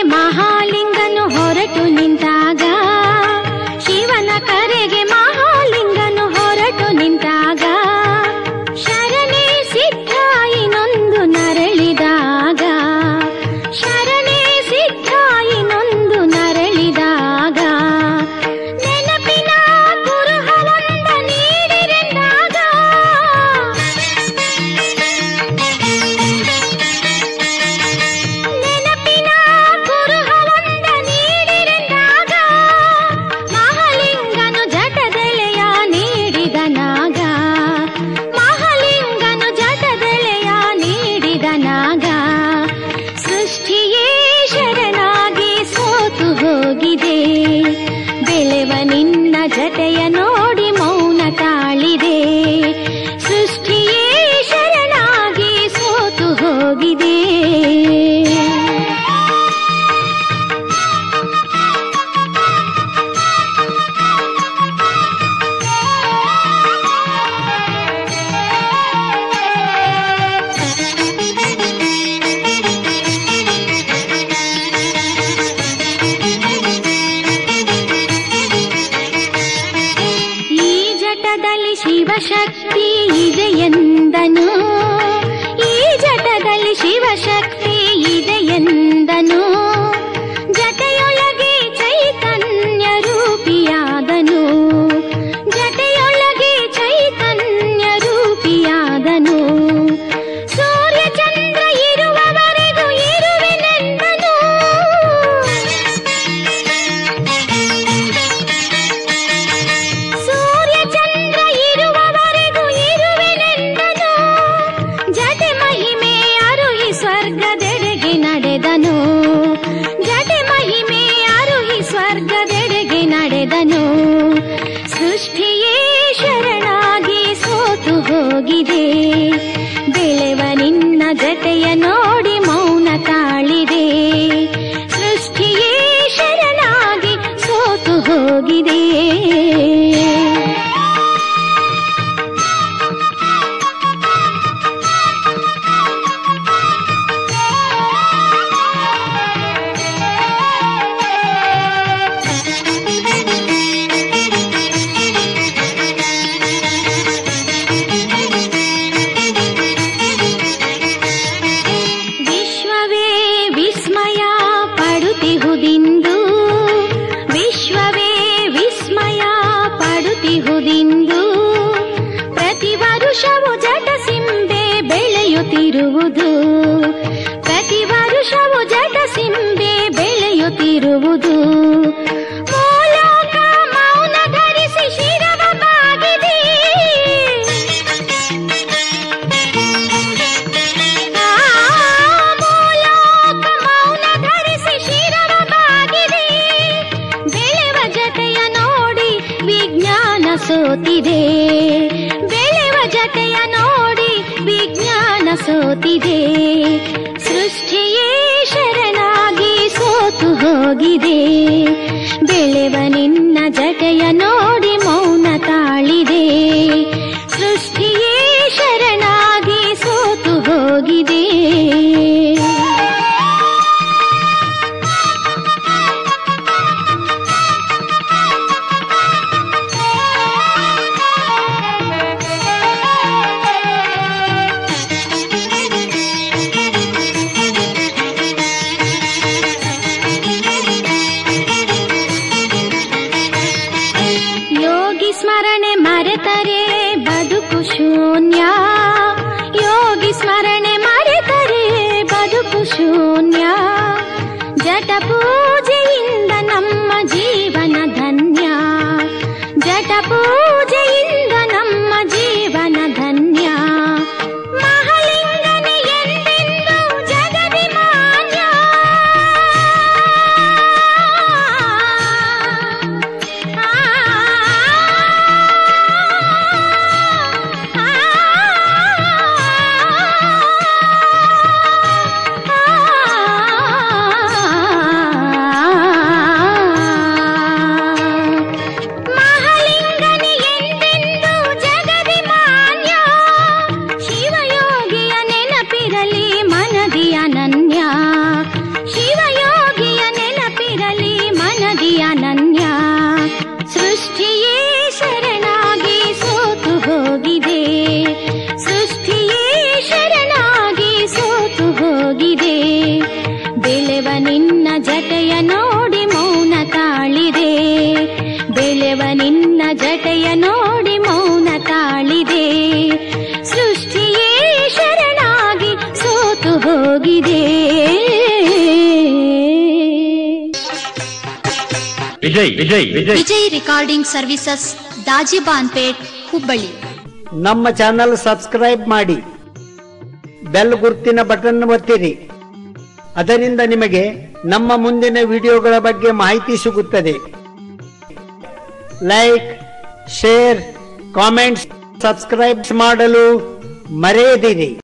ಮಹಾಲಿಂಗನು ಹೊರಟು ನಿಂತಾಗ ಶಿವನ ಕರೆಗೆ ಮಹಾಲಿಂಗನು ಹೊರಟು ನಿಂತಾಗ ಶರಣೆ ಸಿದ್ಧಾಯಿ ನೊಂದು ನರಳಿದಾಗ ಶರಣೆ ಸಿದ್ಧಾಯಿ ನೊಂದು ನರಳಿದಾಗ ನೆನಪಿನ ಕುರುಹಲೊಂದ ನೀಡಿರೆಂದಾಗ ನೆನಪಿನ ಕುರುಹಲೊಂದ ನೀಡಿರೆಂದಾಗ ಮಹಾಲಿಂಗನು ಜಟದೆಳೆಯ ನೀಡಿದನಾಗ ಮಹಾಲಿಂಗನು ಜಟದೆಳೆಯ ನೀಡಿದನಾಗ ಸೃಷ್ಟಿಯೇ ಶರಣಾಗಿ ಸೋತು ಹೋಗಿದೆ ಬೆಳೆವ ನಿನ್ನ ಜತೆಯ ನೋಡಿ ಮೌನ ತಾಳಿದೆ ಸೃಷ್ಟಿಯೇ ಶರಣಾಗಿ ಸೋತು ಹೋಗಿದೆ ಈ ಜಟದಲ್ಲಿ ಶಿವಶಕ್ತಿ ಇದೆ ಎಂದನು ಈ ಜಟದಲ್ಲಿ ಶಿವಶಕ್ತಿ ಇದೆ ಎಂದನು ಜಟೆಯೊಳಗೆ ಚೈತನ್ಯ ರೂಪಿಯಾದನು ಜಟೆಯೊಳಗೆ ಚೈತನ್ಯ ರೂಪಿಯಾದನು ಸೂರ್ಯ ಚಂದ್ರ ಇರುವವರೆಗೂ ಇರುವೆನೆಂದನು ಸೂರ್ಯ ಚಂದ್ರ ಇರುವವರೆಗೂ ಇರುವೆನೆಂದನು ಜಟೆ ಮಹಿಮೆ ಅರುಹಿ ಸ್ವರ್ಗದೆಡೆಗೆ ನಡೆದನು ಜಟೆ ಮಹಿಮೆ ಅರುಹಿ ಸ್ವರ್ಗದೆಡೆಗೆ ನಡೆದನು ಸೃಷ್ಟಿಯೇ ಶರಣಾಗಿ ಸೋತು ಹೋಗಿದೆ ಬೆಳೆವ ನಿನ್ನ ಜತೆಯ ನೋಡಿ ಮೌನ ತಾಳಿದೆ ಸೃಷ್ಟಿಯೇ ಶರಣಾಗಿ ಸೋತು ಹೋಗಿದೆ ವಿಶ್ವವೇ ವಿಸ್ಮಯ ಪಡುತ್ತಿಹುದಿಂದು ವಿಶ್ವವೇ ವಿಸ್ಮಯ ಪಡುತ್ತಿಹುದಿಂದು ಪ್ರತಿ ವರುಷವು ಜಟಸಿಂಬೆ ಬೆಳೆಯುತ್ತಿರುವುದು ಪ್ರತಿ ವರುಷವು ಜಟಸಿಂಬೆ ಬೆಳೆಯುತ್ತಿರುವುದು ಮೂಲೋಕ ಮೌನ ಧರಿಸಿ ಶಿರವ ಬಾಗಿದೆ ಮೂಲೋಕ ಮೌನ ಧರಿಸಿ ಶಿರವ ಬಾಗಿದೆ ಬೆಳೆವ ಜತೆಯ ನೋಡಿ ವಿಜ್ಞಾನ ಸೋತಿದೆ ಬೆಳೆವ ಜತೆಯ ನೋಡಿ ವಿಜ್ಞಾನ ಸೋತಿದೆ ಸೃಷ್ಟಿಯೇ ಶರಣಾಗಿ ಸೋತು ಹೋಗಿದೆ ಬೆಳೆವ ನಿನ್ನ ಜಟೆಯ ನೋಡಿ ಮೌನ ತಾಳಿದೆ ಸೃಷ್ಟಿಯೇ ಶರಣಾಗಿ ಸೋತು ಹೋಗಿದೆ ಯೋಗಿ ಸ್ಮರಣೆ ಮರೆತರೆ ಬದುಕು ಶೂನ್ಯ ಯೋಗಿ ಸ್ಮರಣೆ ಮರೆತರೆ ಬದುಕು ಶೂನ್ಯ ಜಟ ಪೂಜೆಯಿಂದ ನಮ್ಮ ಜೀವನ ಧನ್ಯ ಜಟ ಪೂಜೆಯಿಂದ ನಮ್ಮ ಜೀವನ ಧನ್ಯ ಮಹಾಲಿಂಗನೇ ಎಂದೆಂದು ಜಗದಿ ಮಾನ್ಯ ಮಹಾಲಿಂಗನಿ ನೋಡಿ ಮೌನ ತಾಳಿದೆ ಬೆಳೆವ ನಿನ್ನ ಜಟೆಯ ನೋಡಿ ಮೌನ ತಾಳಿದೆ ಸೃಷ್ಟಿಯೇ ಶರಣಾಗಿ ಸೋತು ಹೋಗಿದೆ ವಿಜಯ್ ವಿಜಯ್ ವಿಜಯ್ ವಿಜಯ್ ರೆಕಾರ್ಡಿಂಗ್ ಸರ್ವಿಸಸ್ ದಾಜಿಬಾನ್ಪೇಟ್ ಹುಬ್ಬಳ್ಳಿ ನಮ್ಮ ಚಾನಲ್ ಸಬ್ಸ್ಕ್ರೈಬ್ ಮಾಡಿ ಬೆಲ್ ಗುರ್ತಿನ ಬಟನ್ ಒತ್ತಿರಿ ಅದರಿಂದ ನಿಮಗೆ ನಮ್ಮ ಮುಂದಿನ ವಿಡಿಯೋಗಳ ಬಗ್ಗೆ ಮಾಹಿತಿ ಸಿಗುತ್ತದೆ ಲೈಕ್ ಶೇರ್ ಕಾಮೆಂಟ್ಸ್ ಸಬ್ಸ್ಕ್ರೈಬ್ ಮಾಡಲು ಮರೆಯದಿರಿ